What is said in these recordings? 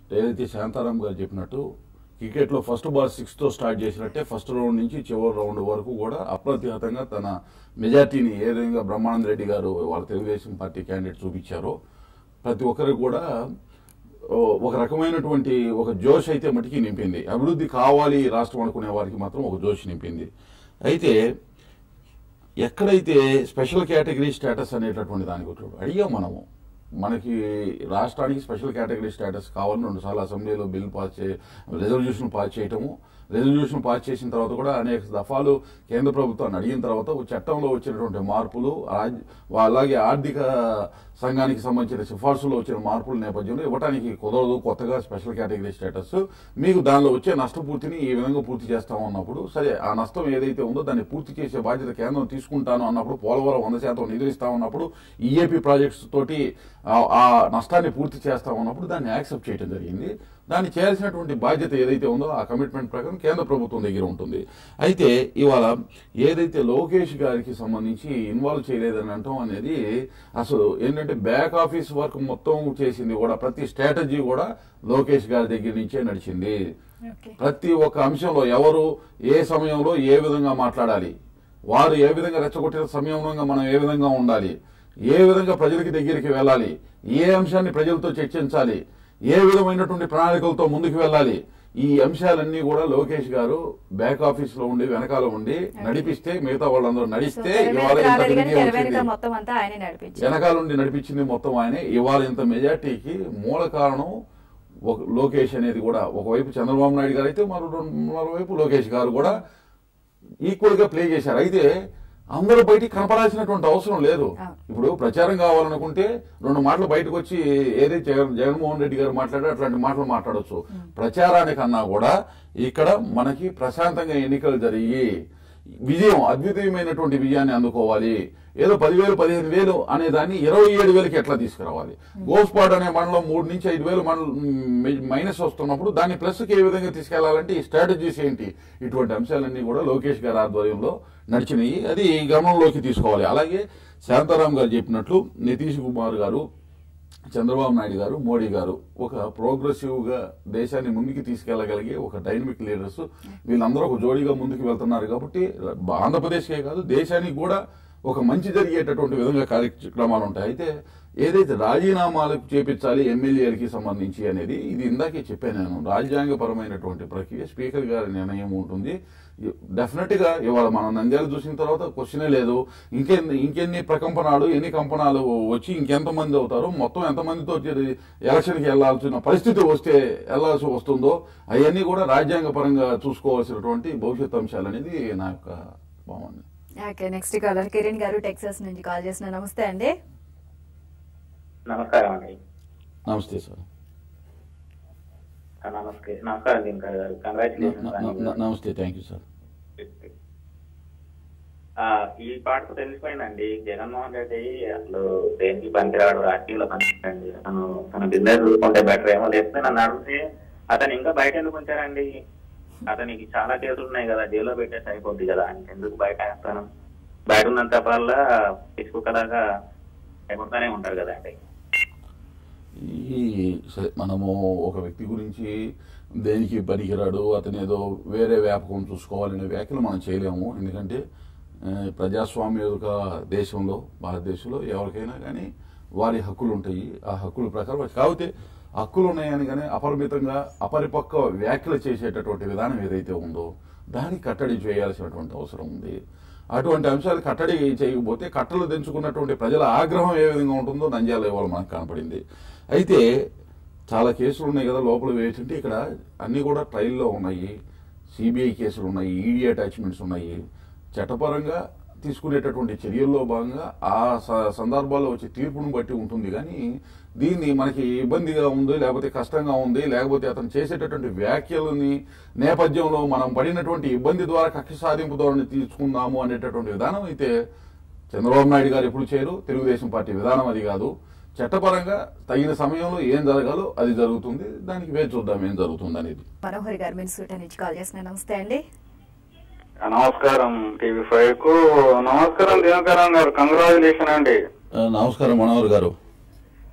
ఏదైతే శాంతారాం గారు చెప్పినట్టు క్రికెట్లో ఫస్ట్ బాల్ సిక్స్తో స్టార్ట్ చేసినట్టే ఫస్ట్ రౌండ్ నుంచి చివరి రౌండ్ వరకు కూడా అప్రతిహతంగా తన మెజార్టీని ఏ విధంగా బ్రహ్మానంద రెడ్డి గారు వాళ్ళ తెలుగుదేశం పార్టీ క్యాండిడేట్ చూపించారో ప్రతి ఒక్కరికి కూడా ఓ, ఒక రకమైనటువంటి ఒక జోష్ అయితే మటుకి నింపింది అభివృద్ధి కావాలి ఈ రాష్ట్రం అనుకునే వారికి మాత్రం ఒక జోష్ నింపింది అయితే ఎక్కడైతే స్పెషల్ కేటగిరీ స్టేటస్ అనేటటువంటి దానికి వచ్చాడు అడిగాం మనము మనకి రాష్ట్రానికి స్పెషల్ కేటగిరీ స్టేటస్ కావాలని రెండుసార్లు అసెంబ్లీలో బిల్ పాస్ చే రెజల్యూషన్ పాస్ చేయటము రెజల్యూషన్ పాస్ చేసిన తర్వాత కూడా అనేక దఫాలు కేంద్ర ప్రభుత్వాన్ని అడిగిన తర్వాత ఒక చట్టంలో వచ్చినటువంటి మార్పులు రాజ్- అలాగే ఆర్థిక సంఘానికి సంబంధించిన సిఫార్సులో వచ్చిన మార్పుల నేపథ్యంలో ఇవ్వడానికి కుదరదు కొత్తగా స్పెషల్ కేటగిరీ స్టేటస్ మీకు దానిలో వచ్చే నష్టపూర్తిని ఈ విధంగా పూర్తి చేస్తాం అన్నప్పుడు సరే ఆ నష్టం ఏదైతే ఉందో దాన్ని పూర్తి చేసే బాధ్యత కేంద్రం తీసుకుంటాను అన్నప్పుడు పోలవరం వంద శాతం నిధులు ఇస్తామన్నప్పుడు ఈఏపీ ప్రాజెక్ట్స్ తోటి ఆ- ఆ నష్టాన్ని పూర్తి చేస్తామన్నప్పుడు దాన్ని యాక్సెప్ట్ చేయడం జరిగింది దాన్ని చేయాల్సినటువంటి బాధ్యత ఏదైతే ఉందో ఆ కమిట్మెంట్ ప్రకారం కేంద్ర ప్రభుత్వం దగ్గర ఉంటుంది అయితే ఇవాళ ఏదైతే లోకేష్ గారికి సంబంధించి ఇన్వాల్వ్ చేయలేదని అంటాం అనేది అసలు ఏంటంటే బ్యాక్ ఆఫీస్ వర్క్ మొత్తం చేసింది కూడా ప్రతి స్ట్రాటజీ కూడా లోకేష్ గారి దగ్గర నుంచే నడిచింది ఓకే ప్రతి ఒక్క అంశంలో ఎవరు ఏ సమయంలో ఏ విధంగా మాట్లాడాలి వారు ఏ విధంగా రెచ్చగొట్టిన సమయంలో మనం ఏ విధంగా ఉండాలి ఏ విధంగా ప్రజలకి దగ్గరికి వెళ్ళాలి ఏ అంశాన్ని ప్రజలతో చర్చించాలి ఏ విధమైనటువంటి ప్రణాళికలతో ముందుకు వెళ్ళాలి ఈ అంశాలన్నీ కూడా లోకేష్ గారు బ్యాక్ ఆఫీస్ లో ఉండి వెనకాల ఉండి నడిపిస్తే మిగతా వాళ్ళందరూ సో నడిస్తే తెర మీద ఇవాళ ఇంత రాలేదు కానీ విజయం తెర వెనుక వచ్చింది. మొత్తం అంతా ఆయనే నడిపించారు వెనకాల నుండి నడిపించింది మొత్తం ఆయనే ఇవాళ ఇంత మెజార్టీకి మూల కారణం ఒక లోకేష్ అనేది కూడా ఒకవైపు చంద్రబాబు నాయుడు గారు అయితే మరో రెండు- మరోవైపు లోకేష్ గారు కూడా ఈక్వల్ గా ప్లే చేశారు అయితే అందరూ బయటికి కనపడాల్సినటువంటి అవసరం లేదు అవును. ఇప్పుడు ప్రచారం కావాలనుకుంటే రెండు మాటలు బయటకు వచ్చి ఏదైతే జగన్- జగన్మోహన్ రెడ్డి గారు మాట్లాడారో అట్లాంటి మాటలు మాట్లాడొచ్చు ప్రచారానికన్నా కూడా ఇక్కడ మనకి ప్రశాంతంగా ఎన్నికలు జరిగి విజయం అద్వితీయమైనటువంటి విజయాన్ని అందుకోవాలి ఏదో పదివేలు పదిహేను వేలు అనే దాన్ని ఇరవై ఏడు వేలకి ఎట్లా తీసుకురావాలి గోస్పాడ్ అనే మండలం మూడు నుంచి ఐదు వేలు మండలం మైనస్ వస్తున్నప్పుడు దాన్ని ప్లస్కి ఏ విధంగా తీసుకెళ్లాలంటే ఈ స్ట్రాటజీస్ ఏంటి ఇటువంటి అంశాలన్నీ కూడా లోకేష్ గారి ఆధ్వర్యంలో నడిచినాయి అది గమనంలోకి తీసుకోవాలి అలాగే శాంతారాం గారు చెప్పినట్లు నితీష్ కుమార్ గారు చంద్రబాబు నాయుడు గారు మోడీ గారు ఒక ప్రోగ్రెసివ్ గా దేశాన్ని ముందుకు తీసుకెళ్లగలిగే ఒక డైనమిక్ లీడర్స్ వీళ్ళందరూ ఒక జోడీగా ముందుకు వెళ్తున్నారు కాబట్టి ఆంధ్రప్రదేశ్కే కాదు దేశానికి కూడా ఒక మంచి జరిగేటటువంటి విధంగా కార్యక్రమాలు ఉంటాయి అయితే ఏదైతే రాజీనామాలకు చేపించాలి ఎమ్మెల్యేలకి సంబంధించి అనేది ఇది ఇందాకే చెప్పాను నేను రాజ్యాంగపరమైనటువంటి ప్రక్రియ స్పీకర్ గారి నిర్ణయం ఉంటుంది డెఫినెట్ గా ఇవాళ మనం నంద్యాల చూసిన తర్వాత క్వశ్చనే లేదు ఇంకెన్ని ఇంకెన్ని ప్రకంపనాలు ఎన్ని కంపనాలు వచ్చి ఇంకెంతమంది అవుతారు మొత్తం ఎంతమందితో ఎలక్షన్కి వెళ్లాల్సిన పరిస్థితి వస్తే వెళ్లాల్సి వస్తుందో అవన్నీ కూడా రాజ్యాంగ పరంగా చూసుకోవాల్సినటువంటి భవిష్యత్ అంశాలు అనేది నా యొక్క భావన ఓకే నెక్స్ట్ కాలర్ కిరణ్ గారు టెక్సాస్ నుంచి కాల్ చేసిన నమస్తే అండి నమస్కారం అండి నమస్తే సార్ ఆ, నమస్తే నమస్కారం దినకర్ గారు న- కంగ్రాచులేషన్స్ న- న- నమస్తే థ్యాంక్ యూ సార్ ఈ పాటకు తెలిసిపోయిందండి జగన్మోహన్ రెడ్డి అసలు దేనికి పనికిరాడు రాజకీయంలో పనికిరండి తను తన బిజినెస్ చూసుకుంటే బెటర్ ఏమో లేకపోతే నన్ను అడిగితే అతను ఇంకా బయట ఎందుకు ఉంచారండి అతనికి చాలా కేసులు ఉన్నాయి కదా జైల్లో పెట్టేసి అయిపోద్ది కదా ఎందుకు బయట వేస్తాను బయట ఉన్నంతపల్లా పిచ్చుకుక్కలాగా అయిపోతానే ఉంటారు కదండి ఈ సరే మనము ఒక వ్యక్తి గురించి దేనికి పనికిరాడు అతను ఏదో వేరే వ్యాపకం చూసుకోవాలనే వ్యాఖ్యలు మనం చేయలేము ఎందుకంటే ఆ, ప్రజాస్వామ్య యొక్క దేశంలో భారతదేశంలో ఎవరికైనా కానీ వారి హక్కులు ఉంటాయి ఆ హక్కుల ప్రకారం కాకపోతే హక్కులు ఉన్నాయని కానీ అపరిమితంగా అపరిపక్వ వ్యాఖ్యలు చేసేటటువంటి విధానం ఏదైతే ఉందో దానికి కట్టడి చేయాల్సినటువంటి అవసరం ఉంది అటువంటి అంశాలు కట్టడి చేయకపోతే కట్టలు తెంచుకున్నటువంటి ప్రజల ఆగ్రహం ఏ విధంగా ఉంటుందో నంద్యాల ఇవాళ మనకు కనపడింది అయితే చాలా కేసులు ఉన్నాయి కదా లోపల వేసింటే ఇక్కడ అన్ని కూడా ట్రయల్లో ఉన్నాయి సిబిఐ కేసులు ఉన్నాయి ఈడీ అటాచ్మెంట్స్ ఉన్నాయి చట్టపరంగా తీసుకునేటటువంటి చర్యల్లో భాగంగా ఆ స- సందర్భాల్లో వచ్చే తీర్పును బట్టి ఉంటుంది కానీ దీన్ని మనకి ఇబ్బందిగా ఉంది లేకపోతే కష్టంగా ఉంది లేకపోతే అతను చేసేటటువంటి వ్యాఖ్యలని నేపథ్యంలో మనం పడినటువంటి ఇబ్బంది ద్వారా కక్ష సాధింపు ధోరణి తీసుకుందాము అనేటటువంటి విధానం అయితే చంద్రబాబు నాయుడు గారు ఎప్పుడు చేయరు తెలుగుదేశం పార్టీ విధానం అది కాదు చట్టపరంగా తగిన సమయంలో ఏం జరగాలో అది జరుగుతుంది దానికి వేచి చూద్దాం ఏం జరుగుతుంది అనేది మనోహర్ గారు మినిస్టర్ నుంచి కాల్ చేసిన నమస్తే అండి నమస్కారం టీవీ ఫైవ్ కు నమస్కారం దినకరణ్ గారు కంగ్రాచులేషన్ అండి ఆ, నమస్కారం మనోహర్ గారు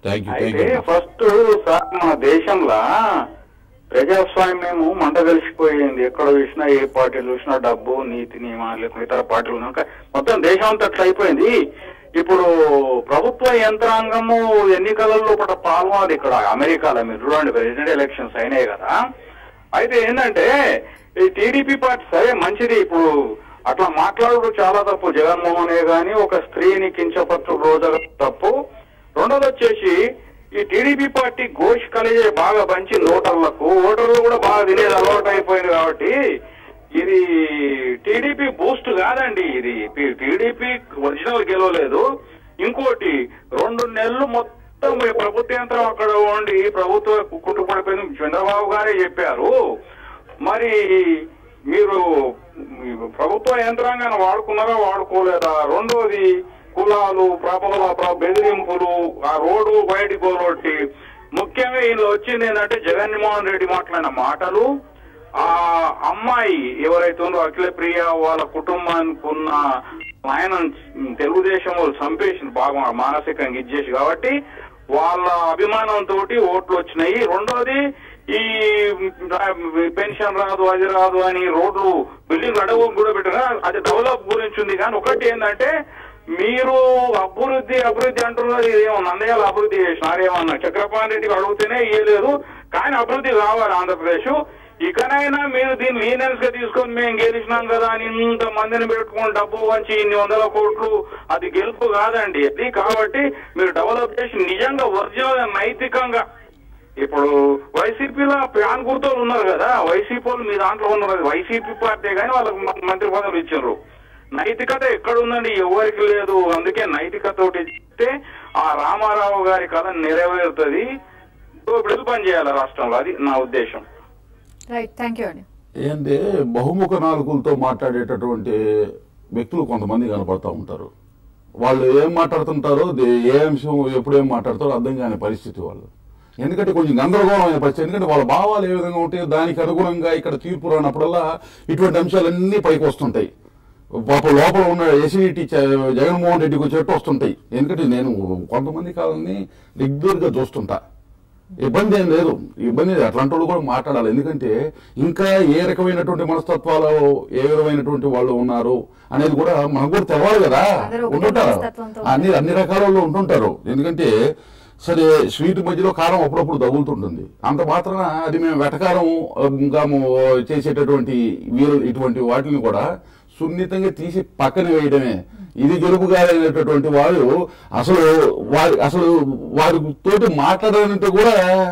థ్యాంక్ యూ థ్యాంక్ అయితే యూ ఫస్ట్ సార్ మన దేశంలో ప్రజాస్వామ్యము మంట కలిసిపోయింది ఎక్కడ చూసినా ఏ పార్టీలు చూసినా డబ్బు నీతి నియమాలు లేకపోతే ఇతర పార్టీలు ఉన్నాక మొత్తం దేశం అంతా అట్లా అయిపోయింది ఇప్పుడు ప్రభుత్వ యంత్రాంగము ఎన్నికలలో పట పాల్గొనదు ఇక్కడ అమెరికాలో మీరు చూడండి ప్రెసిడెంట్ ఎలక్షన్స్ అయినాయి కదా అయితే ఏంటంటే ఈ టీడీపీ పార్టీ సరే మంచిది ఇప్పుడు అట్లా మాట్లాడడం చాలా తప్పు జగన్మోహనే గాని ఒక స్త్రీని కించపరచు రోజు తప్పు రెండోది వచ్చేసి ఈ టీడీపీ పార్టీ ఘోష్ కలిగే బాగా పంచింది ఓటర్లకు ఓటర్లు కూడా బాగా తినేది అలవాటు అయిపోయింది కాబట్టి ఇది టీడీపీ బూస్ట్ కాదండి ఇది టీడీపీ ఒరిజినల్ గెలవలేదు ఇంకోటి రెండు నెలలు మొత్తం ఈ ప్రభుత్వ యంత్రం అక్కడ ఉండి ప్రభుత్వ కుటుంబడిపోయింది చంద్రబాబు గారే చెప్పారు మరి మీరు మీ ప్రభుత్వ యంత్రాంగాన్ని వాడుకున్నారా వాడుకోలేదా రెండోది కులాలు ప్రబల ప్ర- బెదిరింపులు ఆ రోడ్డు బయటికి పోరొట్టి ముఖ్యంగా ఈయన వచ్చింది ఏంటంటే జగన్మోహన్ రెడ్డి మాట్లాడిన మాటలు ఆ అమ్మాయి ఎవరైతే ఉందో అఖిల ప్రియ వాళ్ళ కుటుంబానికి ఉన్న ఆయన తెలుగుదేశం వాళ్ళు చంపేసి బాగా మానసికంగా ఇచ్చేసి కాబట్టి వాళ్ళ అభిమానంతో ఓట్లు వచ్చినాయి రెండోది ఈ పెన్షన్ రాదు అది రాదు అని రోడ్లు బిల్డింగ్ అడవు కూడా పెట్టారు అది డెవలప్ గురించి ఉంది కానీ ఒకటి ఏంటంటే మీరు అభివృద్ధి అభివృద్ధి అంటున్నది ఏమో నందయాల అభివృద్ధి చేసినారు ఏమన్నా చక్రపాణి రెడ్డికి అడిగితేనే ఇయ్యలేదు కానీ అభివృద్ధి కావాలి ఆంధ్రప్రదేశ్ ఇకనైనా మీరు దీన్ని లీనెన్స్ గా తీసుకొని మేము గెలిచినాం కదా అని ఇంత మందిని పెట్టుకుని డబ్బు వంచి ఇన్ని వందల కోట్లు అది గెలుపు కాదండి అది కాబట్టి మీరు డెవలప్ చేసి నిజంగా ఒరిజినల్ నైతికంగా ఇప్పుడు వైసీపీలో ప్యాన్ గుర్తులు ఉన్నారు కదా వైసీపీ వాళ్ళు మీ దాంట్లో ఉన్నారు అది వైసీపీ పార్టీ కానీ వాళ్ళకి మ- మంత్రి పదవులు ఇచ్చారు నైతికత ఎక్కడ ఉందండి ఎవరికి లేదు అందుకే నైతికత ఒకటి ఇస్తే ఆ రామారావు గారి కథ నెరవేరుతుంది ఇప్పుడు పని చేయాలి రాష్ట్రంలో అది నా ఉద్దేశం రైట్ థ్యాంక్ యూ అండి ఏంటి బహుముఖ నాలుగులతో మాట్లాడేటటువంటి వ్యక్తులు కొంతమంది కనపడతా ఉంటారు వాళ్ళు ఏం మాట్లాడుతుంటారో దే- ఏ అంశం ఎప్పుడు ఏం మాట్లాడతారో అర్థం కాని పరిస్థితి వాళ్ళు ఎందుకంటే కొంచెం గందరగోళమైన పరిస్థితి ఎందుకంటే వాళ్ళ భావాలు ఏ విధంగా ఉంటాయో దానికి అనుగుణంగా ఇక్కడ తీర్పు రానప్పుడల్లా ఇటువంటి అంశాలన్నీ పైకి వస్తుంటాయి పాప లోపల ఉన్న ఎసిడిటీ జగన్మోహన్ రెడ్డికి వచ్చేట్టు వస్తుంటాయి ఎందుకంటే నేను కొంతమంది కాలాన్ని రెగ్యులర్ గా చూస్తుంటా ఇబ్బంది ఏం లేదు ఇబ్బంది లేదు అట్లాంటి వాళ్ళు కూడా మాట్లాడాలి ఎందుకంటే ఇంకా ఏ రకమైనటువంటి మనస్తత్వాలు ఏ విధమైనటువంటి వాళ్ళు ఉన్నారు అనేది కూడా మనకు కూడా తెలవాలి కదా అందరూ ఒకటే ఉంటుంటారు మనస్తత్వంతో అన్ని అన్ని రకాల వాళ్ళు ఉంటుంటారు ఎందుకంటే సరే స్వీట్ మధ్యలో కారం అప్పుడప్పుడు తగులుతుంటుంది అంత మాత్రాన అది మేము వెటకారం ఆ, ఇంకా ము- చేసేటటువంటి వీరు ఇటువంటి వాటిని కూడా సున్నితంగా తీసి పక్కన వేయడమే ఇది గెలుపు కాదనేటటువంటి వారు అసలు వారి అసలు వారి తోటి మాట్లాడాలంటే కూడా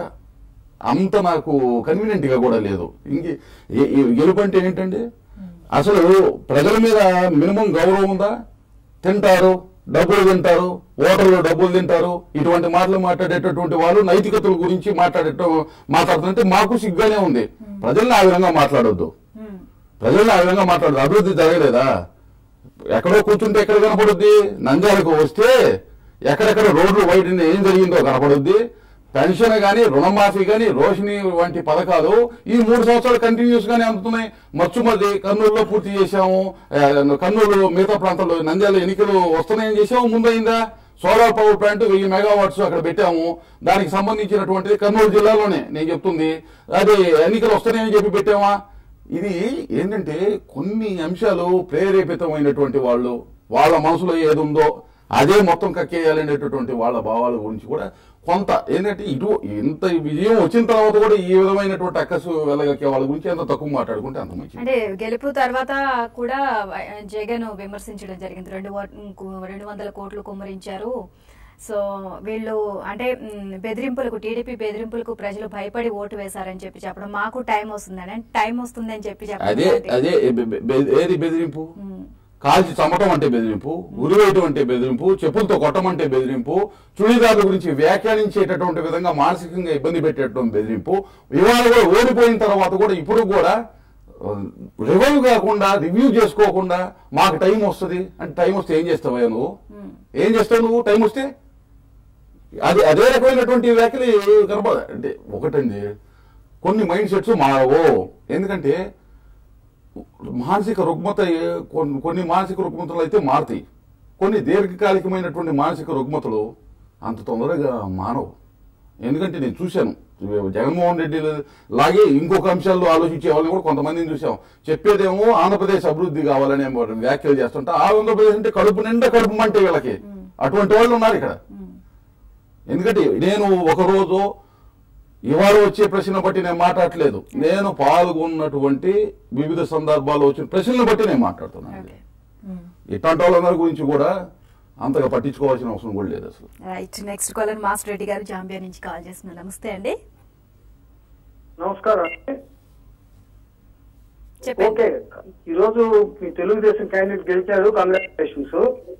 అంత నాకు కన్వీనియంట్ గా కూడా లేదు ఇంక ఏ- ఈ గెలుపు అంటే ఏంటండి అసలు ప్రజల మీద మినిమం గౌరవం ఉందా తింటారు డబ్బులు తింటారు ఓటర్లు డబ్బులు తింటారు ఇటువంటి మాటలు మాట్లాడేటటువంటి వాళ్ళు నైతికతల గురించి మాట్లాడేట మాట్లాడుతుంటే మాకు సిగ్గానే ఉంది ప్రజల్ని ఆ విధంగా మాట్లాడొద్దు మ్మ్. ప్రజల్ని ఆ విధంగా మాట్లాడదు అభివృద్ధి జరగలేదా ఎక్కడో కూర్చుంటే ఎక్కడ కనపడుద్ది నంద్యాలకు వస్తే ఎక్కడెక్కడ రోడ్లు బయట ఏం జరిగిందో కనపడుద్ది పెన్షన్ గాని రుణమాఫీ గాని రోషిని వంటి పథకాలు ఈ మూడు సంవత్సరాలు కంటిన్యూస్ గానే అందుతున్నాయి మచ్చుమది కర్నూలులో పూర్తి చేశాము ఆ, కర్నూలు మిగతా ప్రాంతాల్లో నంద్యాల ఎన్నికలు వస్తున్నాయని చేసాము ముందైందా సోలార్ పవర్ ప్లాంట్ వెయ్యి మెగావాట్స్ అక్కడ పెట్టాము దానికి సంబంధించినటువంటిది కర్నూలు జిల్లాలోనే నేను చెప్తుంది అది ఎన్నికలు వస్తున్నాయని చెప్పి పెట్టామా ఇది ఏంటంటే కొన్ని అంశాలు ప్రేరేపితమైనటువంటి వాళ్ళు వాళ్ళ మనసులో ఏది ఉందో అదే మొత్తం కక్కేయాలనేటటువంటి వాళ్ళ భావాల గురించి కూడా కొంత ఏంటంటే ఇటు ఇంత విజయం వచ్చిన తర్వాత కూడా ఈ విధమైనటువంటి అక్కసు వెళ్ళగక్కే వాళ్ళ గురించి ఎంత తక్కువ మాట్లాడుకుంటే అంత మంచిది అంటే గెలుపు తర్వాత కూడా వై- జగన్ విమర్శించడం జరిగింది రెండు వ- కు- రెండు వందల కోట్లు కుమ్మరించారు సో వీళ్ళు అంటే మ్, బెదిరింపులకు టీడీపీ బెదిరింపులకు ప్రజలు భయపడి ఓటు వేశారని చెప్పి చెప్పడం మాకు టైం వస్తుందని అంటే టైం వస్తుందని చెప్పి అదే చెప్పడం అదే బె- బె- బె- ఏది బెదిరింపు మ్. కాల్చి చంపటం అంటే బెదిరింపు ఉరివేయటం అంటే బెదిరింపు చెప్పులతో కొట్టమంటే బెదిరింపు చుడీదారుల గురించి వ్యాఖ్యానించేటటువంటి విధంగా మానసికంగా ఇబ్బంది పెట్టేటటువంటి బెదిరింపు ఇవాళ కూడా ఓడిపోయిన తర్వాత కూడా ఇప్పుడు కూడా రివైవ్ కాకుండా రివ్యూ చేసుకోకుండా మాకు టైం వస్తుంది అంటే టైం వస్తే ఏం చేస్తావా నువ్వు ఏం చేస్తావు నువ్వు టైం వస్తే అది అదే రకమైనటువంటి వ్యాఖ్యలు కనపడ అంటే ఒకటండి కొన్ని మైండ్ సెట్స్ మారవు ఎందుకంటే మానసిక రుగ్మత ఏ- కొన్ని కొన్ని మానసిక రుగ్మతలు అయితే మారుతాయి కొన్ని దీర్ఘకాలికమైనటువంటి మానసిక రుగ్మతలు అంత తొందరగా మానవు ఎందుకంటే నేను చూశాను జగన్మోహన్ రెడ్డి లాగే ఇంకొక అంశాల్లో ఆలోచించే వాళ్ళని కూడా కొంతమందిని చూసాం చెప్పేదేమో ఆంధ్రప్రదేశ్ అభివృద్ధి కావాలని ఏమో వ్యాఖ్యలు చేస్తుంటే ఆ ఆంధ్రప్రదేశ్ అంటే కడుపు నిండా కడుపు మంటే వీళ్ళకి అటువంటి వాళ్ళు ఉన్నారు ఇక్కడ ఎందుకంటే నేను ఒక రోజు ఇవాళ వచ్చే ప్రశ్న బట్టి నేను మాట్లాడట్లేదు నేను పాల్గొన్నటువంటి వివిధ సందర్భాల్లో వచ్చిన ప్రశ్నలను బట్టి నేను మాట్లాడుతున్నాను ఓకే మ్మ్. ఇట్లాంటి వాళ్ళందరి గురించి కూడా అంతగా పట్టించుకోవాల్సిన అవసరం కూడా లేదు అసలు right next caller master Reddy గారు జాంబియా నుంచి కాల్ చేస్తున్నారు నమస్తే అండి నమస్కారం చెప్పండి ఓకే ఈ రోజు మీ తెలుగుదేశం క్యాండిడేట్ గెలిచారు కంగ్రాచులేషన్స్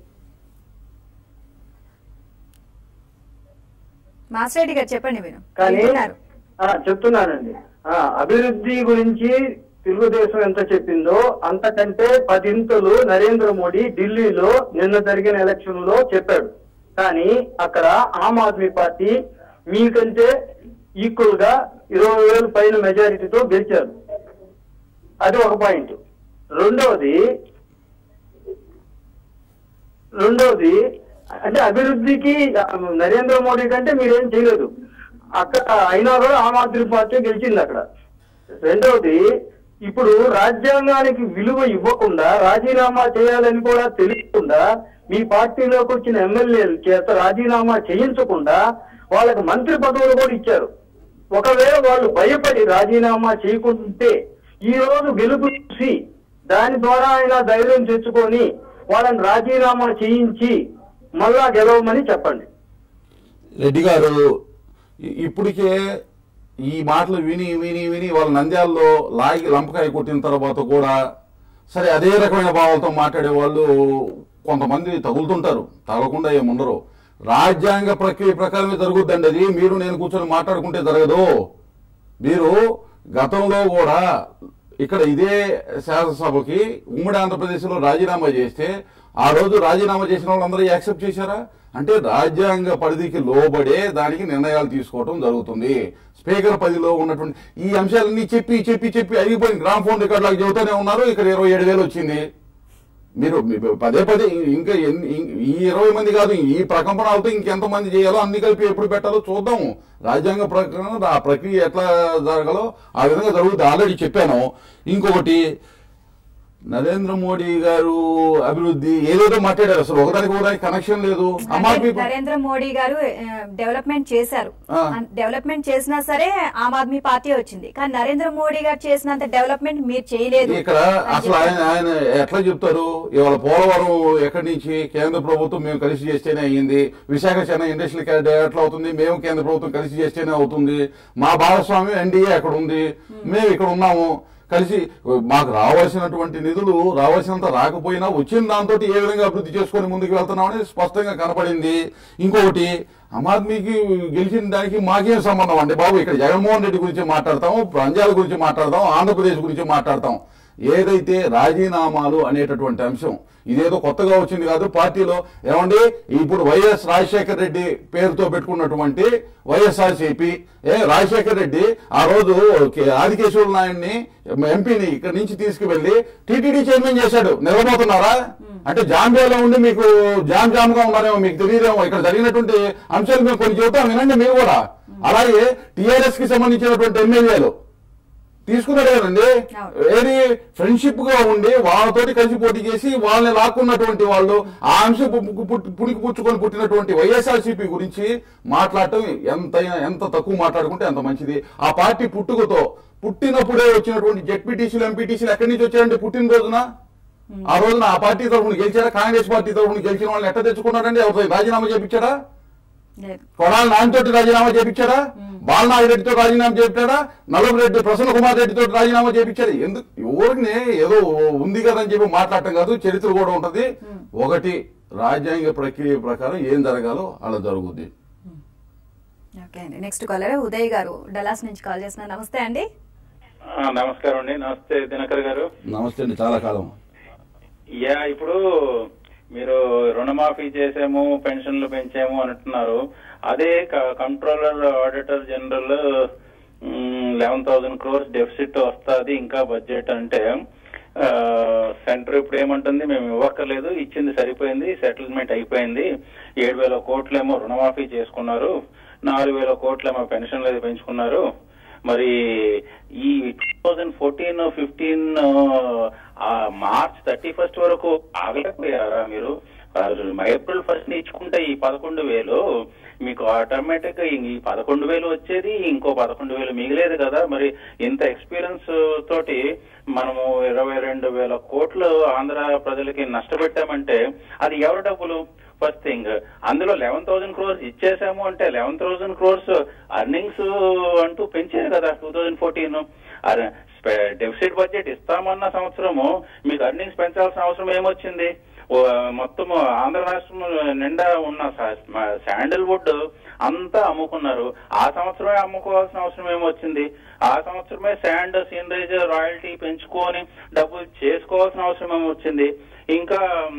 మాస్టర్ రెడ్డి గారు చెప్పండి మీరు కానీ వింటున్నారు ఆ, చెప్తున్నానండి ఆ, అభివృద్ధి గురించి తెలుగుదేశం ఎంత చెప్పిందో అంతకంటే పదింతలు నరేంద్ర మోడీ ఢిల్లీలో నిన్న జరిగిన ఎలక్షన్ లో చెప్పాడు కానీ అక్కడ ఆమ్ ఆద్మీ పార్టీ మీకంటే ఈక్వల్ గా ఇరవై వేలు పైన మెజారిటీతో గెలిచారు అది ఒక పాయింట్ రెండవది రెండవది అంటే అభివృద్ధికి ఆ, నరేంద్ర మోడీ కంటే మీరేం చేయలేదు అక్కడ అయినా కూడా ఆమ్ ఆద్మీ పార్టీ గెలిచింది అక్కడ రెండవది ఇప్పుడు రాజ్యాంగానికి విలువ ఇవ్వకుండా రాజీనామా చేయాలని కూడా తెలియకుండా మీ పార్టీలోకి వచ్చిన ఎమ్మెల్యేల చేత రాజీనామా చేయించకుండా వాళ్ళకి మంత్రి పదవులు కూడా ఇచ్చారు ఒకవేళ వాళ్ళు భయపడి రాజీనామా చేయకుంటే ఈ రోజు గెలుపు చూసి దాని ద్వారా ఆయన ధైర్యం తెచ్చుకొని వాళ్ళని రాజీనామా చేయించి మళ్ళా గెలవమని చెప్పండి రెడ్డి గారు ఇ- ఇప్పటికే ఈ మాటలు విని విని విని వాళ్ళ నంద్యాలలో లాగి లంపకాయ కొట్టిన తర్వాత కూడా సరే అదే రకమైన భావాలతో మాట్లాడే వాళ్ళు కొంతమంది తగులుతుంటారు తగలకుండా ఏముండరు రాజ్యాంగ ప్రక్రియ ప్రకారమే జరుగుద్దండి అది మీరు నేను కూర్చొని మాట్లాడుకుంటే జరగదు మీరు గతంలో కూడా ఇక్కడ ఇదే శాసనసభకి ఉమ్మడి ఆంధ్రప్రదేశ్లో రాజీనామా చేస్తే ఆ రోజు రాజీనామా చేసిన వాళ్ళందరూ యాక్సెప్ట్ చేశారా అంటే రాజ్యాంగ పరిధికి లోబడే దానికి నిర్ణయాలు తీసుకోవడం జరుగుతుంది స్పీకర్ పదిలో ఉన్నటువంటి ఈ అంశాలన్నీ చెప్పి చెప్పి చెప్పి అయిపోయింది గ్రామ్ ఫోన్ రికార్డ్ లాగా చెబుతూనే ఉన్నారు ఇక్కడ ఇరవై ఏడు వేలు వచ్చింది మీరు మీ- పదే పదే ఇంకా ఎన్ని- ఇం- ఈ ఇరవై మంది కాదు ఈ ప్రకంపనలతో ఇంకెంత మంది చేయాలో అన్ని కలిపి ఎప్పుడు పెట్టాలో చూద్దాం రాజ్యాంగ ప్రకారం ఆ ప్రక్రియ ఎట్లా జరగాలో ఆ విధంగా జరుగుతుంది ఆల్రెడీ చెప్పాను ఇంకొకటి నరేంద్ర మోడీ గారు అభివృద్ధి ఏదేదో మాట్లాడారు అసలు ఒకదానికి ఒకదానికి కనెక్షన్ లేదు ఆమ్ ఆద్మీ అంటే నరేంద్ర మోడీ గారు డెవలప్మెంట్ చేశారు ఆ. డెవలప్మెంట్ చేసినా సరే ఆమ్ ఆద్మీ పార్టీ వచ్చింది కానీ నరేంద్ర మోడీ గారు చేసినంత డెవలప్మెంట్ మీరు చేయలేదు ఇక్కడ అని అసలు ఆయన ఆయన ఎట్లా చెప్తారు ఇవాళ పోలవరం ఎక్కడి నుంచి కేంద్ర ప్రభుత్వం మేము కలిసి చేస్తేనే అయ్యింది విశాఖ చెన్నై ఇండస్ట్రియల్ క్యారిటర్ ఎట్లా అవుతుంది మేము కేంద్ర ప్రభుత్వం కలిసి చేస్తేనే అవుతుంది మా భాగస్వామ్యం ఎన్డీఏ అక్కడ ఉంది మేము ఇక్కడ ఉన్నాము కలిసి మాకు రావాల్సినటువంటి నిధులు రావాల్సినంత రాకపోయినా వచ్చిన దాంతో ఏ విధంగా అభివృద్ధి చేసుకొని ముందుకు వెళ్తున్నాం అనేది స్పష్టంగా కనపడింది ఇంకొకటి ఆమ్ ఆద్మీకి గెలిచిన దానికి మాకేం సంబంధం అండి బాబు ఇక్కడ జగన్మోహన్ రెడ్డి గురించి మాట్లాడతాం పంజాల గురించి మాట్లాడతాం ఆంధ్రప్రదేశ్ గురించి మాట్లాడతాం ఏదైతే రాజీనామాలు అనేటటువంటి అంశం ఇదేదో కొత్తగా వచ్చింది కాదు పార్టీలో ఏమండి ఇప్పుడు వైఎస్ రాజశేఖర రెడ్డి పేరుతో పెట్టుకున్నటువంటి వైఎస్ఆర్సీపీ ఏ రాజశేఖర రెడ్డి ఆ రోజు కే- ఆదికేశ్వర నాయుడిని ఎంపీని ఇక్కడి నుంచి తీసుకువెళ్లి టీటీడీ చైర్మన్ చేశాడు నిలబోతున్నారా అంటే జాంబియాలో ఉండి మీకు జామ్ జామ్ గా ఉన్నారేమో మీకు తెలియదేమో ఇక్కడ జరిగినటువంటి అంశాలు మేము కొన్ని చెబుతాం వినండి మీరు కూడా అలాగే టిఆర్ఎస్ కి సంబంధించినటువంటి ఎమ్మెల్యేలు తీసుకున్నాడు కదండి అవును. ఏది ఫ్రెండ్షిప్ గా ఉండి వాళ్ళతోటి కలిసి పోటీ చేసి వాళ్ళని లాక్కున్నటువంటి వాళ్ళు ఆ అంశం పు- పు- పుణికి పుచ్చుకొని పుట్టినటువంటి వైఎస్ఆర్సీపీ గురించి మాట్లాడటం ఎంత ఎంత తక్కువ మాట్లాడుకుంటే అంత మంచిది ఆ పార్టీ పుట్టుకతో పుట్టినప్పుడే వచ్చినటువంటి జెడ్పీటీసీలు ఎంపీటీసీలు ఎక్కడి నుంచి వచ్చారండి పుట్టినరోజున ఆ రోజున ఆ పార్టీ తరఫున గెలిచారా కాంగ్రెస్ పార్టీ తరఫున గెలిచిన వాళ్ళని ఎట్లా తెచ్చుకున్నారండి ఎవరితో రాజీనామా చేపించారా లేదు కొడాలి నాయనతోటి రాజీనామా చేపించారా బాలనాగిరెడ్డితో రాజీనామా చేపించాడా నల్లరెడ్డి ప్రసన్న కుమార్ రెడ్డితో రాజీనామా చేపించాడు ఎందుకు ఎవరిని ఏదో ఉంది కదా అని చెప్పి మాట్లాడటం కాదు చరిత్ర కూడా ఉంటది ఒకటి రాజ్యాంగ ప్రక్రియ ప్రకారం ఏం జరగాలో అలా జరుగుద్ది ఓకే అండి నెక్స్ట్ కాలర్ ఉదయ్ గారు డలాస్ నుంచి కాల్ చేస్తున్నారు నమస్తే అండి ఆ, నమస్కారం అండి నమస్తే దినకర్ గారు నమస్తే అండి చాలా కాలం యా ఇప్పుడు మీరు రుణమాఫీ చేసాము పెన్షన్లు పెంచాము అంటున్నారు అదే controller auditor general eleven thousand crores deficit వస్తుంది ఇంకా బడ్జెట్ అంటే సెంటర్ ఇప్పుడు ఏమంటుంది మేము ఇవ్వక్కర్లేదు ఇచ్చింది సరిపోయింది సెటిల్మెంట్ అయిపోయింది ఏడు వేల కోట్లేమో రుణమాఫీ చేసుకున్నారు నాలుగు వేల కోట్లేమో పెన్షన్లు అది పెంచుకున్నారు మరి ఈ two thousand fourteen fifteen March thirty first వరకు ఆగలేకపోయారా మీరు ఆ, ఏప్రిల్ ఫస్ట్ ఇచ్చుకుంటే ఈ పదకొండు వేలు మీకు ఆటోమేటిక్ గా ఈ పదకొండు వేలు వచ్చేది ఇంకో పదకొండు వేలు మిగిలేదు కదా మరి ఇంత ఎక్స్పీరియన్స్ తోటి మనము ఇరవై రెండు వేల కోట్లు ఆంధ్ర ప్రజలకి నష్టపెట్టామంటే అది ఎవరి డబ్బులు ఫస్ట్ థింగ్ అందులో లెవెన్ థౌసండ్ క్రోర్స్ ఇచ్చేసాము అంటే లెవెన్ థౌసండ్ క్రోర్స్ అర్నింగ్స్ అంటూ పెంచారు కదా two thousand fourteen deficit budget ఇస్తామన్న సంవత్సరము మీకు అర్నింగ్స్ పెంచాల్సిన అవసరం ఏమొచ్చింది ఓ, మొత్తం ఆంధ్ర రాష్ట్రం నిండా ఉన్న శాండిల్ వుడ్ అంతా అమ్ముకున్నారు ఆ సంవత్సరమే అమ్ముకోవాల్సిన అవసరం ఏమొచ్చింది ఆ సంవత్సరమే శాండ్ సీనరేజ్ రాయల్టీ పెంచుకొని డబ్బులు చేసుకోవాల్సిన అవసరం ఏమొచ్చింది ఇంకా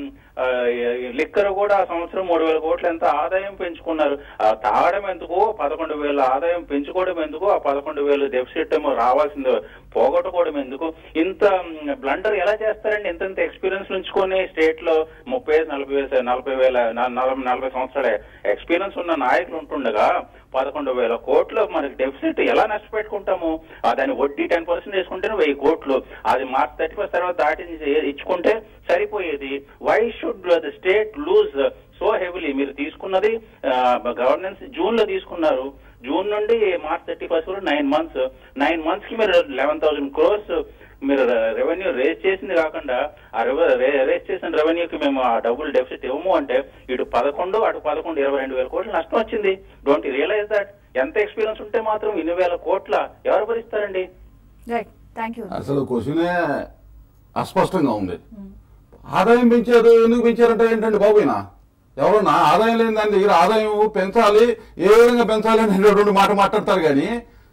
లిక్కర్ కూడా ఆ సంవత్సరం మూడు వేల కోట్ల ఎంత ఆదాయం పెంచుకున్నారు ఆ తాగడం ఎందుకు పదకొండు వేల ఆదాయం పెంచుకోవడం ఎందుకు ఆ పదకొండు వేలు డెఫిసిట్ ఏమో రావాల్సింది పోగొట్టుకోవడం ఎందుకు ఇంత బ్లండర్ ఎలా చేస్తారండి ఇంత ఇంత ఎక్స్పీరియన్స్ ఉంచుకొని స్టేట్ లో ముప్పై ఐదు నలభై వేల నలభై వేల న- నలభై నలభై సంవత్సరాల ఎక్స్పీరియన్స్ ఉన్న నాయకులు ఉంటుండగా పదకొండు వేల కోట్లు మనకి డెఫిసిట్ ఎలా నష్టపెట్టుకుంటాము ఆ దాని వడ్డీ టెన్ పర్సెంట్ వేసుకుంటేనే వెయ్యి కోట్లు అది మార్చ్ థర్టీ ఫస్ట్ తర్వాత దాటి ఇచ్చుకుంటే సరిపోయేది why should the state lose so heavily మీరు తీసుకున్నది గవర్నెన్స్ జూన్ లో తీసుకున్నారు జూన్ నుండి మార్చ్ థర్టీ ఫస్ట్ వరకు నైన్ మంత్స్ నైన్ మంత్స్ కి మీరు లెవెన్ థౌసండ్ క్రోర్స్ మీరు రెవెన్యూ రేజ్ చేసింది కాకుండా ఆ రేజ్ చేసిన రెవెన్యూకి మేము ఆ డబ్బులు డెఫిసిట్ ఇవ్వము అంటే ఇటు పదకొండు అటు పదకొండు ఇరవై రెండు వేల కోట్లు నష్టం వచ్చింది డోంట్ రియలైజ్ దట్ ఎంత ఎక్స్పీరియన్స్ ఉంటే మాత్రం ఇన్ని వేల కోట్ల ఎవరు భరిస్తారండి రైట్ థ్యాంక్ యూ అసలు క్వశ్చనే అస్పష్టంగా ఉంది ఆదాయం పెంచారు ఎందుకు పెంచారంటే ఏంటండి బాబు ఈయన ఎవరన్నా ఆదాయం లేని దాని దగ్గర ఆదాయం పెంచాలి ఏ విధంగా పెంచాలి అనేటువంటి మాట మాట్లాడతారు కానీ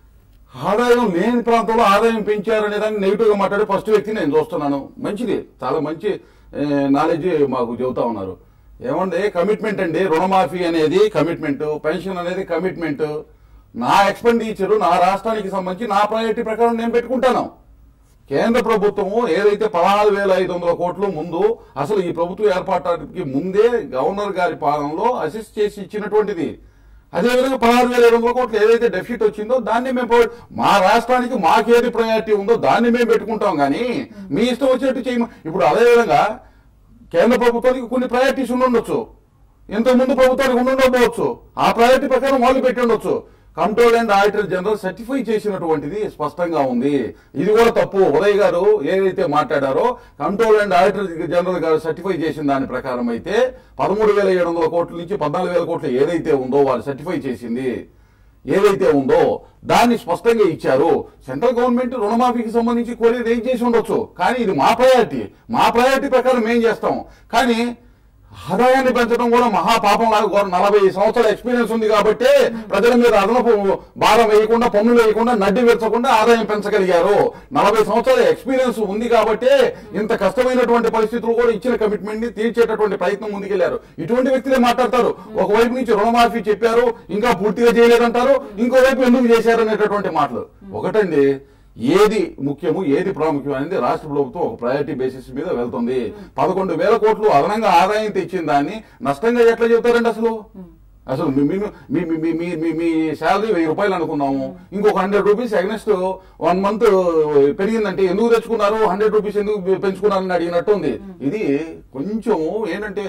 ఆదాయం లేని ప్రాంతంలో ఆదాయం పెంచారనే దాన్ని నెగిటివ్ గా మాట్లాడే ఫస్ట్ వ్యక్తి నేను చూస్తున్నాను మంచిది చాలా మంచి నాలెడ్జ్ మాకు చెబుతా ఉన్నారు ఏమండి కమిట్మెంట్ అండి రుణమాఫీ అనేది కమిట్మెంట్ పెన్షన్ అనేది కమిట్మెంట్ నా ఎక్స్పెండిచర్ నా రాష్ట్రానికి సంబంధించి నా ప్రయారిటీ ప్రకారం నేను పెట్టుకుంటాను కేంద్ర ప్రభుత్వము ఏదైతే పదహారు వేల ఐదు వందల కోట్లు ముందు అసలు ఈ ప్రభుత్వం ఏర్పాటానికి ముందే గవర్నర్ గారి పాలనలో అసిస్ట్ చేసి ఇచ్చినటువంటిది అదేవిధంగా పదహారు వేల ఐదు వందల కోట్లు ఏదైతే డెఫిసిట్ వచ్చిందో దాన్ని మేము ప్రొవైడ్- మా రాష్ట్రానికి మాకేది ప్రయారిటీ ఉందో దాన్ని మేము పెట్టుకుంటాం కానీ మీ ఇష్టం వచ్చినట్టు చేయము ఇప్పుడు అదేవిధంగా కేంద్ర ప్రభుత్వానికి కొన్ని ప్రయారిటీస్ ఉండి ఉండొచ్చు ఇంతకు ముందు ప్రభుత్వానికి ఉండి ఉండకపోవచ్చు ఆ ప్రయారిటీ ప్రకారం వాళ్ళు పెట్టి ఉండొచ్చు control and auditor general certify చేసినటువంటిది స్పష్టంగా ఉంది ఇది కూడా తప్పు ఉదయ్ గారు ఏదైతే మాట్లాడారో కంట్రోల్ అండ్ ఆడిటర్ జనరల్ గారు సర్టిఫై చేసిన దాని ప్రకారం అయితే పదమూడు వేల ఏడు వందల కోట్ల నుంచి పద్నాలుగు వేల కోట్లు ఏదైతే ఉందో వాళ్ళు సర్టిఫై చేసింది ఏదైతే ఉందో దాన్ని స్పష్టంగా ఇచ్చారు సెంట్రల్ గవర్నమెంట్ రుణమాఫీకి సంబంధించి కోరి రేజ్ చేసి ఉండొచ్చు కానీ ఇది మా ప్రయారిటీ మా ప్రయారిటీ ప్రకారం మేం చేస్తాం కానీ ఆదాయాన్ని పెంచడం కూడా మహాపాపం లాగా ఘోరం. నలభై సంవత్సరాల ఎక్స్పీరియన్స్ ఉంది కాబట్టి ప్రజల మీద అదనపు భారం వేయకుండా పన్నులు వేయకుండా నడ్డి పెంచకుండా ఆదాయం పెంచగలిగారు నలభై సంవత్సరాల ఎక్స్పీరియన్స్ ఉంది కాబట్టి ఇంత కష్టమైనటువంటి పరిస్థితులు కూడా ఇచ్చిన కమిట్మెంట్ ని తీర్చేటటువంటి ప్రయత్నం ముందుకెళ్లారు ఇటువంటి వ్యక్తులే మాట్లాడతారు ఒకవైపు నుంచి రుణమాఫీ చెప్పారు ఇంకా పూర్తిగా చేయలేదంటారు ఇంకోవైపు ఎందుకు చేశారు అనేటటువంటి మాటలు ఒకటండి ఏది ముఖ్యము ఏది ప్రాముఖ్యం అనేది రాష్ట్ర ప్రభుత్వం ఒక ప్రయారిటీ బేసిస్ మీద వెళ్తుంది పదకొండు వేల కోట్లు అదనంగా ఆదాయం తెచ్చిన దాన్ని నష్టంగా ఎట్లా చెబుతారండి అసలు అసలు మీ- మీ- మీ- మీ- మీ- మీ- మీ- మీ శాలరీ వెయ్యి రూపాయలు అనుకున్నాము ఇంకొక hundred rupees against one month పెరిగిందంటే ఎందుకు తెచ్చుకున్నారు హండ్రెడ్ రూపీస్ ఎందుకు పెంచుకున్నారని అడిగినట్టు ఉంది ఇది కొంచెం ఏంటంటే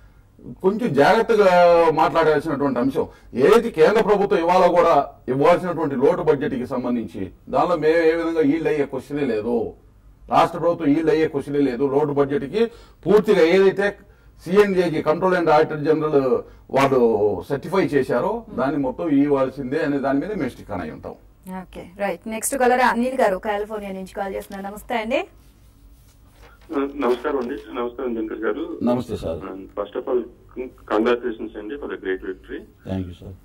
కొంచెం జాగ్రత్తగా మాట్లాడాల్సినటువంటి అంశం ఏది కేంద్ర ప్రభుత్వం ఇవాళ కూడా ఇవ్వాల్సినటువంటి లోటు బడ్జెట్ కి సంబంధించి దానిలో మేము ఏ విధంగా ఈల్డ్ అయ్యే క్వశ్చనే లేదు రాష్ట్ర ప్రభుత్వం ఈల్డ్ అయ్యే క్వశ్చనే లేదు లోటు బడ్జెట్ కి పూర్తిగా ఏదైతే సిఎన్జేకి కంట్రోల్ అండ్ ఆడిటర్ జనరల్ వాళ్ళు సర్టిఫై చేశారో దాన్ని మొత్తం ఇవ్వాల్సిందే అనే దాని మీద మేము స్టిక్ అని ఉంటాం okay right next caller Anil గారు కాలిఫోర్నియా నుంచి కాల్ చేస్తున్నారు నమస్తే అండి నమస్కారం అండి నమస్కారం దినకర్ గారు నమస్తే sir first of all congratulations అండి for the great victory thank you sir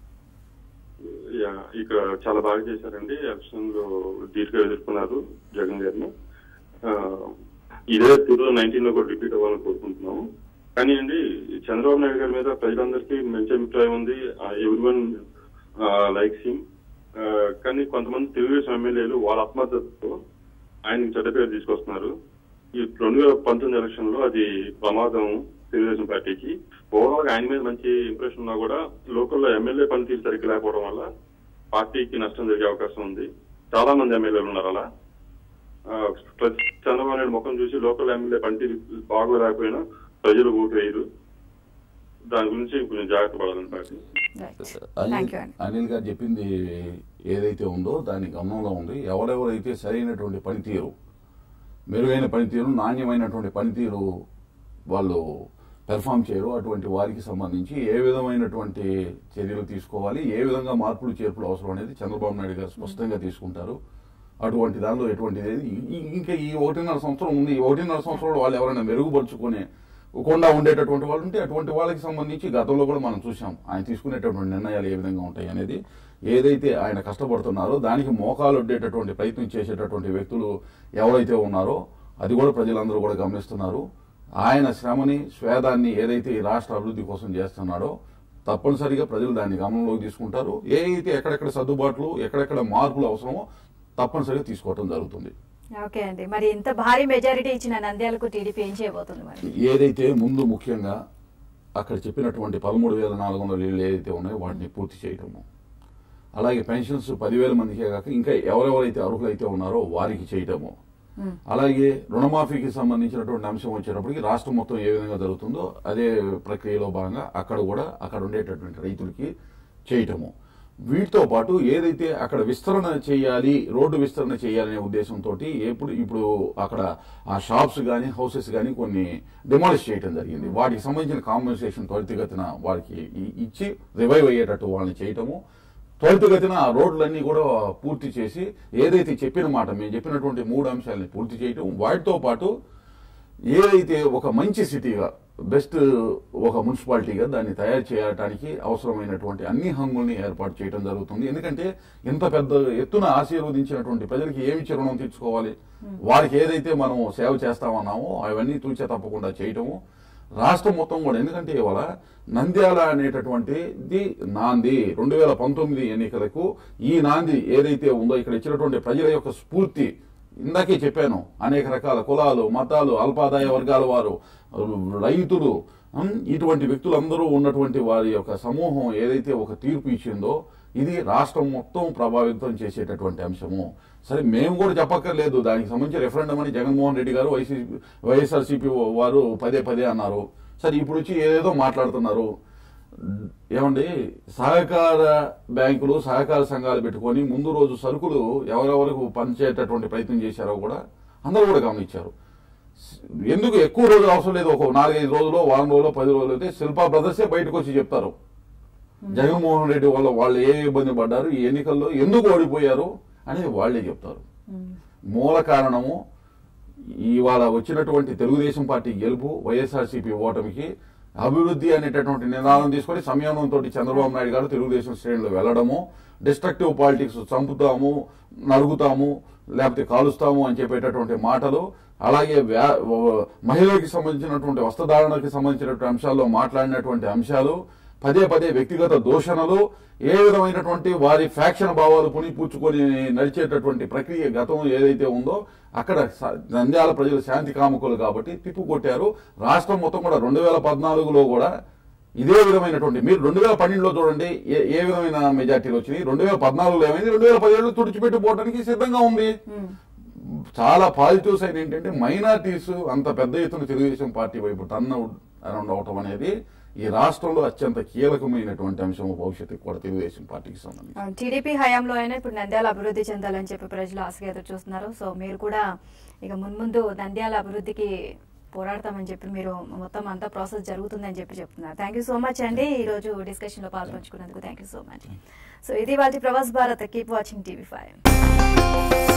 ఇక చాలా బాగా చేశారండి ఎలక్షన్ లో ధీటుగా ఎదుర్కొన్నారు జగన్ గారిని ఆ, ఇదే టూ థౌజండ్ నైన్టీన్ లో కూడా రిపీట్ అవ్వాలని కోరుకుంటున్నాము కానీ అండి చంద్రబాబు నాయుడు గారి మీద ప్రజలందరికీ మంచి అభిప్రాయం ఉంది ఎవ్రీ వన్ లైక్స్ హిమ్ కానీ కొంతమంది తెలుగుదేశం ఎమ్మెల్యేలు వాళ్ళ ఆత్మహత్యతో ఆయనకి చెడ్డ పేరు తీసుకొస్తున్నారు ఈ రెండు వేల పంతొమ్మిది ఎలక్షన్ లో అది ప్రమాదం తెలుగుదేశం పార్టీకి ఓవరాల్ గా ఆయన మీద మంచి ఇంప్రెషన్ ఉన్నా కూడా లోకల్లో ఎమ్మెల్యే పనితీరు సరిగ్గా లేకపోవడం వల్ల పార్టీకి నష్టం జరిగే అవకాశం ఉంది చాలా మంది ఎమ్మెల్యేలు ఉన్నారు అలా ఆ, ప్రతి చంద్రబాబు నాయుడు ముఖం చూసి లోకల్ ఎమ్మెల్యే పనితీరు బాగోలేకపోయినా ప్రజలు ఓటు వేయరు దాని గురించి కొంచెం జాగ్రత్త పడాలని party right Anil thank you అండి అనిల్ గారు చెప్పింది ఏదైతే ఉందో దాని గమనంలో ఉంది ఎవరెవరైతే సరైనటువంటి పనితీరు మెరుగైన పనితీరు నాణ్యమైనటువంటి పనితీరు వాళ్ళు పెర్ఫామ్ చేయరు అటువంటి వారికి సంబంధించి ఏ విధమైనటువంటి చర్యలు తీసుకోవాలి ఏ విధంగా మార్పులు చేర్పులు అవసరం అనేది చంద్రబాబు నాయుడు గారు స్పష్టంగా తీసుకుంటారు అటువంటి దానిలో ఎటువంటిది ఏది ఈ- ఇంకా ఈ ఒకటిన్నర సంవత్సరం ఉంది ఈ ఒకటిన్నర సంవత్సరంలో వాళ్ళు ఎవరైనా మెరుగుపరుచుకునే కుండా ఉండేటటువంటి వాళ్ళు ఉంటే అటువంటి వాళ్ళకి సంబంధించి గతంలో కూడా మనం చూసాం ఆయన తీసుకునేటటువంటి నిర్ణయాలు ఏ విధంగా ఉంటాయి అనేది ఏదైతే ఆయన కష్టపడుతున్నారో దానికి మోకాలు ఒడ్డేటటువంటి ప్రయత్నం చేసేటటువంటి వ్యక్తులు ఎవరైతే ఉన్నారో అది కూడా ప్రజలందరూ కూడా గమనిస్తున్నారు ఆయన శ్రమని స్వేదాన్ని ఏదైతే ఈ రాష్ట్ర అభివృద్ధి కోసం చేస్తున్నాడో తప్పనిసరిగా ప్రజలు దాన్ని గమనంలోకి తీసుకుంటారు ఏ అయితే ఎక్కడెక్కడ సర్దుబాట్లు ఎక్కడెక్కడ మార్పులు అవసరమో తప్పనిసరిగా తీసుకోవటం జరుగుతుంది ఓకే అండి మరి ఇంత భారీ మెజారిటీ ఇచ్చిన నంద్యాలకు టీడీపీ ఏం చేయబోతుంది మరి ఏదైతే ముందు ముఖ్యంగా అక్కడ చెప్పినటువంటి పదమూడు వేల నాలుగు వందల ఇళ్ళు ఏదైతే ఉన్నాయో వాటిని పూర్తి చేయటము అలాగే పెన్షన్స్ పదివేల మందికే కాక ఇంకా ఎవరెవరైతే అర్హులైతే ఉన్నారో వారికి చేయటము మ్మ్. అలాగే రుణమాఫీకి సంబంధించినటువంటి అంశం వచ్చేటప్పటికి రాష్ట్రం మొత్తం ఏ విధంగా జరుగుతుందో అదే ప్రక్రియలో భాగంగా అక్కడ కూడా అక్కడ ఉండేటటువంటి రైతులకి చేయటము వీటితో పాటు ఏదైతే అక్కడ విస్తరణ చేయాలి రోడ్డు విస్తరణ చేయాలనే ఉద్దేశంతో ఎప్పుడు ఇప్పుడు అక్కడ ఆ షాప్స్ కానీ హౌసెస్ కానీ కొన్ని డిమాలిష్ చేయటం జరిగింది వాటికి సంబంధించిన కాంపెన్సేషన్ త్వరితగతిన వారికి ఇ- ఇచ్చి రివైవ్ అయ్యేటట్టు వాళ్ళని చేయటము త్వరితగతిన ఆ రోడ్లన్నీ కూడా పూర్తి చేసి ఏదైతే చెప్పిన మాట మేము చెప్పినటువంటి మూడు అంశాలని పూర్తి చేయటం వాటితో పాటు ఏదైతే ఒక మంచి సిటీగా బెస్ట్ ఒక మున్సిపాలిటీగా దాన్ని తయారు చేయడానికి అవసరమైనటువంటి అన్ని హంగుల్ని ఏర్పాటు చేయడం జరుగుతుంది ఎందుకంటే ఇంత పెద్ద ఎత్తున ఆశీర్వదించినటువంటి ప్రజలకి ఏమి రుణం తీర్చుకోవాలి వారికి ఏదైతే మనం సేవ చేస్తామన్నామో అవన్నీ తూచే తప్పకుండా చేయటము రాష్ట్రం మొత్తం కూడా ఎందుకంటే ఇవాళ నంద్యాల అనేటటువంటిది నాంది రెండు వేల పంతొమ్మిది ఎన్నికలకు ఈ నాంది ఏదైతే ఉందో ఇక్కడ ఇచ్చినటువంటి ప్రజల యొక్క స్ఫూర్తి ఇందాకే చెప్పాను అనేక రకాల కులాలు మతాలు అల్పాదాయ వర్గాల వారు రైతులు ఉమ్, ఇటువంటి వ్యక్తులందరూ ఉన్నటువంటి వారి యొక్క సమూహం ఏదైతే ఒక తీర్పు ఇచ్చిందో ఇది రాష్ట్రం మొత్తం ప్రభావితం చేసేటటువంటి అంశము సరే మేము కూడా చెప్పక్కర్లేదు దానికి సంబంధించి రెఫరెండం అని జగన్మోహన్ రెడ్డి గారు వైసీపీ వైఎస్ఆర్సీపీ వారు పదే పదే అన్నారు సరే ఇప్పుడు వచ్చి ఏదేదో మాట్లాడుతున్నారు ఏమండి సహకార బ్యాంకులు సహకార సంఘాలు పెట్టుకొని ముందు రోజు సరుకులు ఎవరెవరకు పంచేటటువంటి ప్రయత్నం చేశారో కూడా అందరూ కూడా గమనించారు ఎందుకు ఎక్కువ రోజులు అవసరం లేదు ఒక నాలుగైదు రోజులు వారం రోజులు పది రోజులు అయితే శిల్పా బ్రదర్సే బయటకు వచ్చి చెప్తారు జగన్మోహన్ రెడ్డి వల్ల వాళ్ళు ఏ ఇబ్బంది పడ్డారు ఈ ఎన్నికల్లో ఎందుకు ఓడిపోయారు అనేది వాళ్ళే చెప్తారు మూల కారణము ఇవాళ వచ్చినటువంటి తెలుగుదేశం పార్టీ గెలుపు వైఎస్ఆర్సీపీ ఓటమికి అభివృద్ధి అనేటటువంటి నినాదం తీసుకొని సంయమనంతో చంద్రబాబు నాయుడు గారు తెలుగుదేశం శ్రేణులు వెళ్ళడము డిస్ట్రక్టివ్ పాలిటిక్స్ చంపుతాము నరుగుతాము లేకపోతే కాలుస్తాము అని చెప్పేటటువంటి మాటలు అలాగే వ్యా- వ- మహిళలకు సంబంధించినటువంటి వస్త్రధారణకి సంబంధించినటువంటి అంశాల్లో మాట్లాడినటువంటి అంశాలు పదే పదే వ్యక్తిగత దూషణలు ఏ విధమైనటువంటి వారి ఫ్యాక్షన్ భావాలు పునిపుచ్చుకొని నడిచేటటువంటి ప్రక్రియ గతం ఏదైతే ఉందో అక్కడ స- నంద్యాల ప్రజలు శాంతి కాముకులు కాబట్టి తిప్పు కొట్టారు రాష్ట్రం మొత్తం కూడా రెండు వేల పద్నాలుగులో కూడా ఇదే విధమైనటువంటి మీరు రెండు వేల పన్నెండులో చూడండి ఏ ఏ విధమైన మెజార్టీలు వచ్చినాయి రెండు వేల పద్నాలుగులో ఏమైంది రెండు వేల పదిహేడులో తుడిచిపెట్టిపోవడానికి సిద్ధంగా ఉంది చాలా పాజిటివ్ సైడ్ ఏంటంటే మైనార్టీస్ అంత పెద్ద ఎత్తున తెలుగుదేశం పార్టీ వైపు టర్న్ అవుట్ అరౌండ్ అవటం అనేది ఈ రాష్ట్రంలో అత్యంత కీలకమైనటువంటి అంశం భవిష్యత్తుకు కూడా తెలుగుదేశం పార్టీకి సంబంధించి టీడీపీ హయాంలో అయినా ఇప్పుడు నంద్యాల అభివృద్ధి చెందాలని చెప్పి ప్రజలు ఆశగా ఎదురు చూస్తున్నారు సో మీరు కూడా ఇక మున్ముందు నంద్యాల అభివృద్ధికి పోరాడతామని చెప్పి మీరు మొత్తం అంతా ప్రాసెస్ జరుగుతుందని చెప్పి చెప్తున్నారు థ్యాంక్ యూ సో మచ్ అండి ఈ రోజు డిస్కషన్ లో పాల్పంచుకున్నందుకు thank you so much so ఇది వాళ్ళ Pravas Bharat keep watching TV five